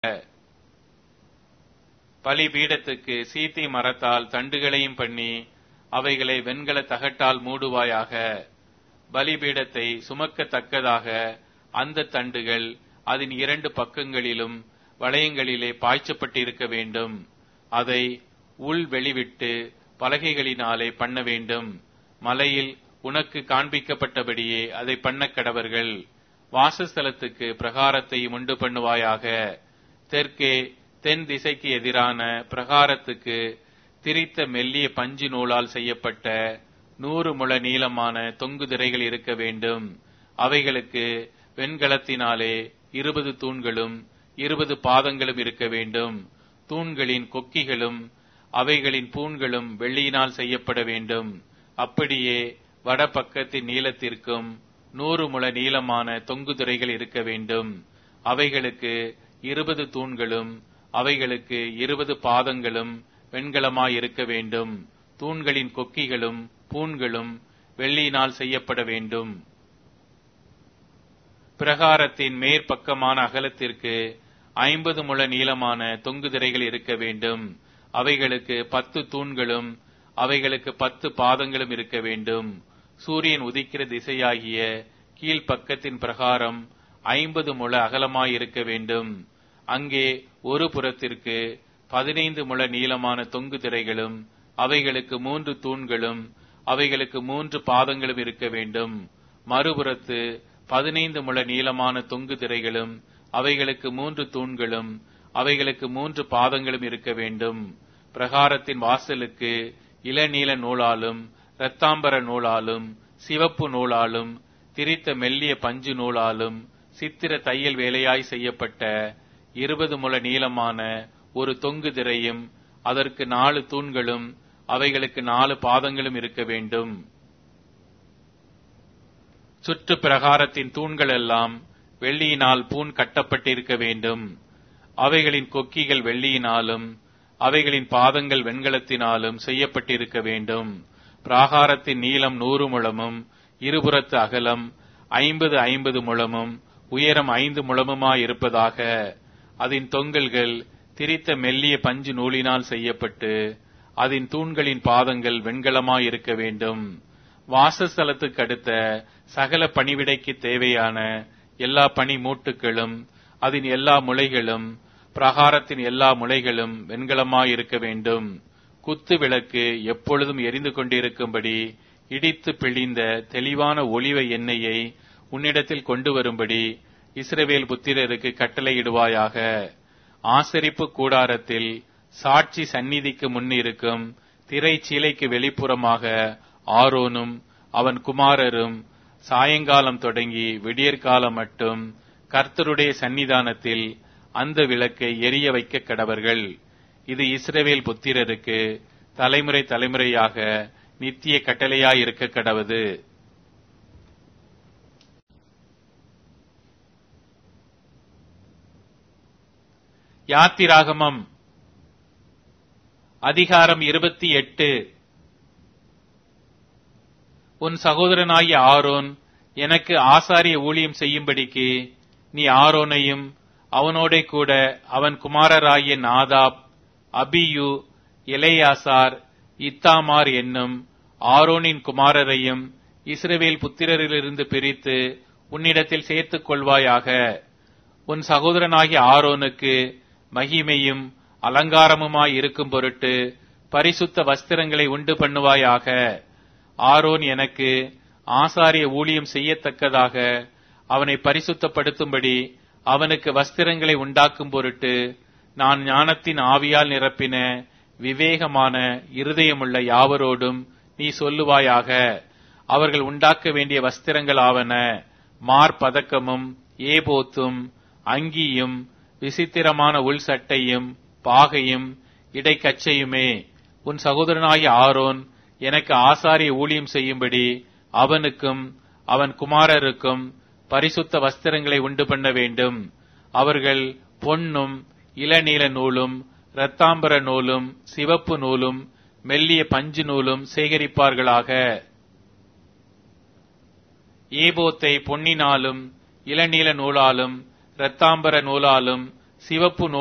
பலிபீடத்துக்கு சீத்தி மரத்தால் தண்டுகளையும் பண்ணி அவைகளை வெண்கல தகட்டால் மூடுவாயாக பலிபீடத்தை சுமக்கத்தக்கதாக அந்த தண்டுகள் அதன் இரண்டு பக்கங்களிலும் வளையங்களிலே பாய்ச்சப்பட்டிருக்க வேண்டும் அதை உள் வெளிவிட்டு பலகைகளினாலே பண்ண வேண்டும் மலையில் உனக்கு காண்பிக்கப்பட்டபடியே அதை பண்ண கடவர்கள் வாசஸ்தலத்துக்கு பிரகாரத்தையும் உண்டு பண்ணுவாயாக தெற்கே தென் திசைக்கு எதிரான பிரகாரத்துக்கு திரித்த மெல்லிய பஞ்சு நூலால் செய்யப்பட்ட நூறு முழ நீளமான தொங்கு திரைகள் இருக்க வேண்டும் அவைகளுக்கு வெண்கலத்தினாலே இருபது தூண்களும் இருபது பாதங்களும் இருக்க வேண்டும் தூண்களின் கொக்கிகளும் அவைகளின் பூண்களும் வெள்ளியினால் செய்யப்பட வேண்டும் அப்படியே வடபக்கத்தின் நீளத்திற்கும் நூறு முழ நீளமான தொங்கு திரைகள் இருக்க வேண்டும் அவைகளுக்கு இருபது தூண்களும் அவைகளுக்கு இருபது பாதங்களும் வெண்கலமாய் இருக்க வேண்டும் தூண்களின் கொக்கிகளும் பூண்களும் வெள்ளியினால் செய்யப்பட வேண்டும் பிரகாரத்தின் மேற்பக்கமான அகலத்திற்கு ஐம்பது முழ நீளமான தொங்கு திரைகள் இருக்க வேண்டும் அவைகளுக்கு பத்து தூண்களும் அவைகளுக்கு பத்து பாதங்களும் இருக்க வேண்டும் சூரியன் உதிக்கிற திசையாகிய கீழ்ப்பக்கத்தின் பிரகாரம் ஐம்பது முழ அகலமாயிருக்க வேண்டும் அங்கே ஒரு புறத்திற்கு பதினைந்து முழ நீளமான தொங்கு திரைகளும் அவைகளுக்கு மூன்று தூண்களும் அவைகளுக்கு மூன்று பாதங்களும் இருக்க வேண்டும் மறுபுறத்து பதினைந்து முழ நீளமான தொங்கு திரைகளும் அவைகளுக்கு மூன்று தூண்களும் அவைகளுக்கு மூன்று பாதங்களும் இருக்க வேண்டும் பிரகாரத்தின் வாசலுக்கு இளநீல நூலாலும் இரத்தாம்பர நூலாலும் சிவப்பு நூலாலும் திரித்த மெல்லிய பஞ்சு நூலாலும் சித்திர தையல் வேலையாய் செய்யப்பட்ட இருபது முழ நீளமான ஒரு தொங்கு திரையும் அதற்கு நாலு தூண்களும் அவைகளுக்கு நாலு பாதங்களும் இருக்க வேண்டும் சுற்று பிரகாரத்தின் தூண்கள் எல்லாம் வெள்ளியினால் பூண் கட்டப்பட்டிருக்க வேண்டும் அவைகளின் கொக்கிகள் வெள்ளியினாலும் அவைகளின் பாதங்கள் வெண்கலத்தினாலும் செய்யப்பட்டிருக்க வேண்டும் பிராகாரத்தின் நீளம் நூறு முழமும் இருபுறத்து அகலம் ஐம்பது ஐம்பது முழமும் உயரம் ஐந்து முழமுமாயிருப்பதாக அதன் தொங்கல்கள் திரித்த மெல்லிய பஞ்சு நூலினால் செய்யப்பட்டு அதன் தூண்களின் பாதங்கள் வெண்கலமாயிருக்க வேண்டும் வாசஸ்தலத்துக்கு அடுத்த சகல பணிவிடைக்கு தேவையான எல்லா பனி மூட்டுகளும் அதன் எல்லா முளைகளும் பிரகாரத்தின் எல்லா முளைகளும் வெண்கலமாயிருக்க வேண்டும் குத்து விளக்கு எப்பொழுதும் எரிந்து கொண்டிருக்கும்படி இடித்து பிழிந்த தெளிவான ஒளிவ எண்ணெயை உன்னிடத்தில் கொண்டு வரும்படி இஸ்ரவேல் புத்திரருக்கு கட்டளையிடுவாயாக ஆசரிப்பு கூடாரத்தில் சாட்சி சந்நிதிக்கு முன்னிருக்கும் திரை சீலைக்கு வெளிப்புறமாக ஆரோனும் அவன் குமாரரும் சாயங்காலம் தொடங்கி விடியற்காலம் மட்டும் கர்த்தருடைய சன்னிதானத்தில் அந்த விளக்கை எரிய வைக்க கடவர்கள் இது இஸ்ரவேல் புத்திரருக்கு தலைமுறை தலைமுறையாக நித்திய கட்டளையாயிருக்க கடவது யாத்திராகமம் அதிகாரம் இருபத்தி எட்டு உன் சகோதரனாகிய ஆரோன் எனக்கு ஆசாரிய ஊழியம் செய்யும்படிக்கு நீ ஆரோனையும் அவனோட கூட அவன் குமாரராகிய நாதாப் அபியு எலேயாசார் இத்தாமார் என்னும் ஆரோனின் குமாரரையும் இஸ்ரவேல் புத்திரரிலிருந்து பிரித்து உன்னிடத்தில் சேர்த்துக் கொள்வாயாக உன் சகோதரனாகிய ஆரோனுக்கு மகிமையும் அலங்காரமுமாய் இருக்கும் பொருட்டு பரிசுத்த வஸ்திரங்களை உண்டு பண்ணுவாயாக ஆரோன் எனக்கு ஆசாரிய ஊழியம் செய்யத்தக்கதாக அவனை பரிசுத்தப்படுத்தும்படி அவனுக்கு வஸ்திரங்களை உண்டாக்கும் பொருட்டு நான் ஞானத்தின் ஆவியால் நிரப்பின விவேகமான இருதயமுள்ள யாவரோடும் நீ சொல்லுவாயாக அவர்கள் உண்டாக்க வேண்டிய வஸ்திரங்கள் ஆவன மார்பதக்கமும் ஏபோத்தும் அங்கியும் விசித்திரமான உள் சட்டையும் பாகையும் இடைக்கச்சையுமே உன் சகோதரனாகிய ஆரோன் எனக்கு ஆசாரிய ஊழியம் செய்யும்படி அவனுக்கும் அவன் குமாரருக்கும் பரிசுத்த வஸ்திரங்களை உண்டு பண்ண வேண்டும் அவர்கள் பொன்னும் இளநீல நூலும் இரத்தாம்பர நூலும் சிவப்பு நூலும் மெல்லிய பஞ்சு நூலும் சேகரிப்பார்களாக ஏபோத்தை பொன்னினாலும் இளநீல நூலாலும் இரத்தாம்பர நூலாலும் சிவப்பு